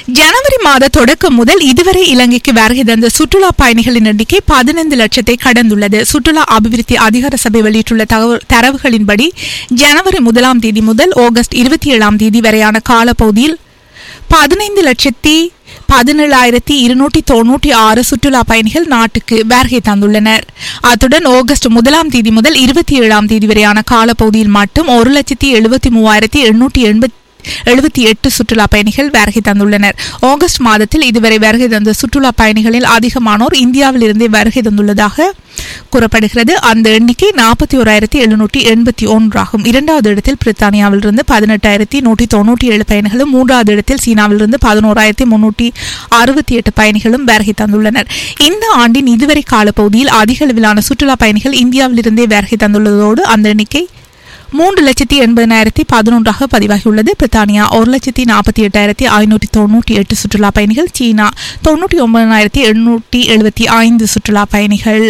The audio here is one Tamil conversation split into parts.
ஜனவரி மாத தொடக்கம் முதல் இதுவரை இலங்கைக்கு வருகை தந்த சுற்றுலா பயணிகளின் எண்ணிக்கை பதினைந்து லட்சத்தை கடந்துள்ளது சுற்றுலா அபிவிருத்தி அதிகார சபை வெளியிட்டுள்ள தகவ- தரவுகளின்படி ஜனவரி முதலாம் தேதி முதல் ஆகஸ்ட் இருபத்தி ஏழாம் தேதி வரையான காலப்பகுதியில் பதினைந்து லட்சத்தி பதினேழாயிரத்தி இருநூற்றி தொன்னூற்றி ஆறு சுற்றுலா பயணிகள் நாட்டுக்கு வருகை தந்துள்ளனர் அத்துடன் ஆகஸ்ட் முதலாம் தேதி முதல் இருபத்தி ஏழாம் தேதி வரையான காலப்பகுதியில் மட்டும் ஒரு லட்சத்தி எழுபத்தி மூவாயிரத்தி எண்ணூற்றி எண்பத்தி எழுபத்தி எட்டு சுற்றுலா பயணிகள் வருகை தந்துள்ளனர் ஆகஸ்ட் மாதத்தில் இதுவரை வருகை தந்த சுற்றுலா பயணிகளில் அதிகமானோர் இந்தியாவிலிருந்தே வருகை தந்துள்ளதாக கூறப்படுகிறது அந்த எண்ணிக்கை நாற்பத்தி ஓராயிரத்தி எழுநூற்றி எண்பத்தி ஒன்றாகும் இரண்டாவது இடத்தில் பிரித்தானியாவிலிருந்து பதினெட்டாயிரத்தி நூற்றி தொண்ணூற்றி ஏழு பயணிகளும் மூன்றாவது இடத்தில் சீனாவிலிருந்து பதினோராயிரத்தி முன்னூற்றி அறுபத்தி எட்டு பயணிகளும் வருகை தந்துள்ளனர் இந்த ஆண்டின் இதுவரை காலப்பகுதியில் அதிக அளவிலான சுற்றுலா பயணிகள் இந்தியாவிலிருந்தே வருகை தந்துள்ளதோடு அந்த எண்ணிக்கை மூன்று லட்சத்தி எண்பதினாயிரத்தி பதினொன்றாக பதிவாகியுள்ளது பிரித்தானியா ஒரு லட்சத்தி நாற்பத்தி எட்டாயிரத்தி ஐநூற்றி தொண்ணூற்றி எட்டு சுற்றுலா பயணிகள் சீனா தொண்ணூற்றி ஒன்பதாயிரத்தி எண்ணூற்றி எழுபத்தி ஐந்து சுற்றுலா பயணிகள்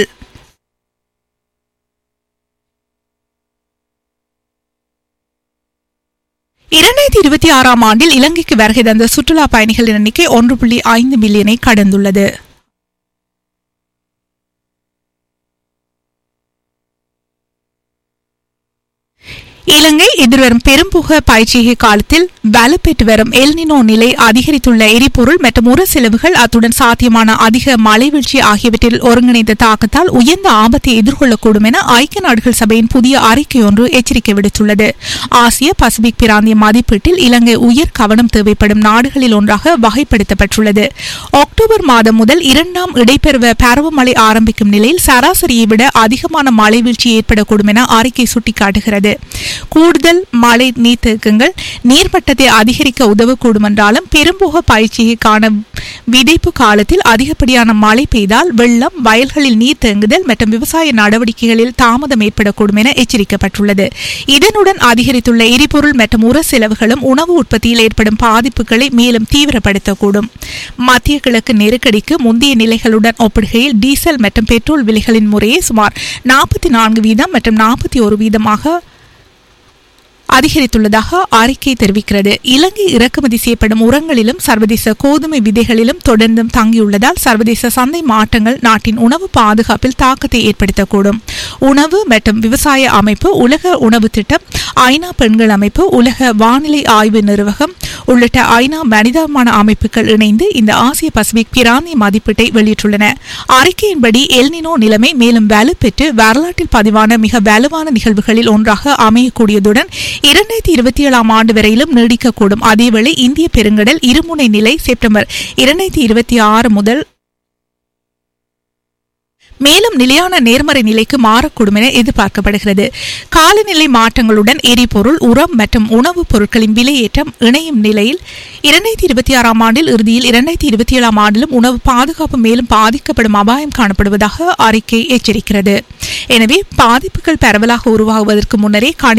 இரண்டாயிரத்தி இருபத்தி ஆறாம் ஆண்டில் இலங்கைக்கு வருகை தந்த சுற்றுலா பயணிகளின் எண்ணிக்கை ஒன்று புள்ளி ஐந்து மில்லியனை கடந்துள்ளது இலங்கை எதிர்வரும் பெரும்புக பயிற்சிகை காலத்தில் வலுப்பெற்று வரும் எல்னினோ நிலை அதிகரித்துள்ள எரிபொருள் மற்றும் உர செலவுகள் அத்துடன் சாத்தியமான அதிக மழை வீழ்ச்சி ஆகியவற்றில் ஒருங்கிணைந்த தாக்கத்தால் உயர்ந்த ஆபத்தை எதிர்கொள்ளக்கூடும் என ஐக்கிய நாடுகள் சபையின் புதிய அறிக்கை ஒன்று எச்சரிக்கை விடுத்துள்ளது ஆசிய பசிபிக் பிராந்திய மதிப்பீட்டில் இலங்கை உயர் கவனம் தேவைப்படும் நாடுகளில் ஒன்றாக வகைப்படுத்தப்பட்டுள்ளது அக்டோபர் மாதம் முதல் இரண்டாம் இடைப்பெறுவ பருவமழை ஆரம்பிக்கும் நிலையில் சராசரியை விட அதிகமான மழை வீழ்ச்சி ஏற்படக்கூடும் என அறிக்கை சுட்டிக்காட்டுகிறது கூடுதல் மழை நீர்த்தேக்கங்கள் நீர்மட்டத்தை அதிகரிக்க உதவக்கூடும் என்றாலும் பெரும்புக பயிற்சிக்கான விதைப்பு காலத்தில் அதிகப்படியான மழை பெய்தால் வெள்ளம் வயல்களில் நீர் தேங்குதல் மற்றும் விவசாய நடவடிக்கைகளில் தாமதம் ஏற்படக்கூடும் என எச்சரிக்கப்பட்டுள்ளது இதனுடன் அதிகரித்துள்ள எரிபொருள் மற்றும் உர செலவுகளும் உணவு உற்பத்தியில் ஏற்படும் பாதிப்புகளை மேலும் தீவிரப்படுத்தக்கூடும் மத்திய கிழக்கு நெருக்கடிக்கு முந்தைய நிலைகளுடன் ஒப்பிடுகையில் டீசல் மற்றும் பெட்ரோல் விலைகளின் முறையே சுமார் நாற்பத்தி நான்கு வீதம் மற்றும் நாற்பத்தி ஒரு வீதமாக அதிகரித்துள்ளதாக அறிக்கை தெரிவிக்கிறது இலங்கை இறக்குமதி செய்யப்படும் உரங்களிலும் சர்வதேச கோதுமை விதைகளிலும் தொடர்ந்தும் தங்கியுள்ளதால் சர்வதேச சந்தை மாற்றங்கள் நாட்டின் உணவு பாதுகாப்பில் தாக்கத்தை ஏற்படுத்தக்கூடும் உணவு மற்றும் விவசாய அமைப்பு உலக உணவு திட்டம் ஐநா பெண்கள் அமைப்பு உலக வானிலை ஆய்வு நிறுவகம் உள்ளிட்ட ஐநா மனிதமான அமைப்புகள் இணைந்து இந்த ஆசிய பசிபிக் பிராந்திய மதிப்பீட்டை வெளியிட்டுள்ளன அறிக்கையின்படி எல்னினோ நிலைமை மேலும் வலுப்பெற்று வரலாற்றில் பதிவான மிக வலுவான நிகழ்வுகளில் ஒன்றாக அமையக்கூடியதுடன் இரண்டாயிரத்தி இருபத்தி ஏழாம் ஆண்டு வரையிலும் நீடிக்கக்கூடும் அதேவேளை இந்திய பெருங்கடல் இருமுனை நிலை செப்டம்பர் இரண்டாயிரத்தி இருபத்தி ஆறு முதல் மேலும் நிலையான நேர்மறை நிலைக்கு மாறக்கூடும் என எதிர்பார்க்கப்படுகிறது காலநிலை மாற்றங்களுடன் எரிபொருள் உரம் மற்றும் உணவுப் பொருட்களின் விலையேற்றம் இணையும் நிலையில் இரண்டாயிரத்தி இருபத்தி ஆறாம் ஆண்டில் இறுதியில் இரண்டாயிரத்தி இருபத்தி ஏழாம் ஆண்டிலும் உணவு பாதுகாப்பு மேலும் பாதிக்கப்படும் அபாயம் காணப்படுவதாக அறிக்கை எச்சரிக்கிறது எனவே பாதிப்புகள் பரவலாக உருவாகுவதற்கு முன்னரே கணித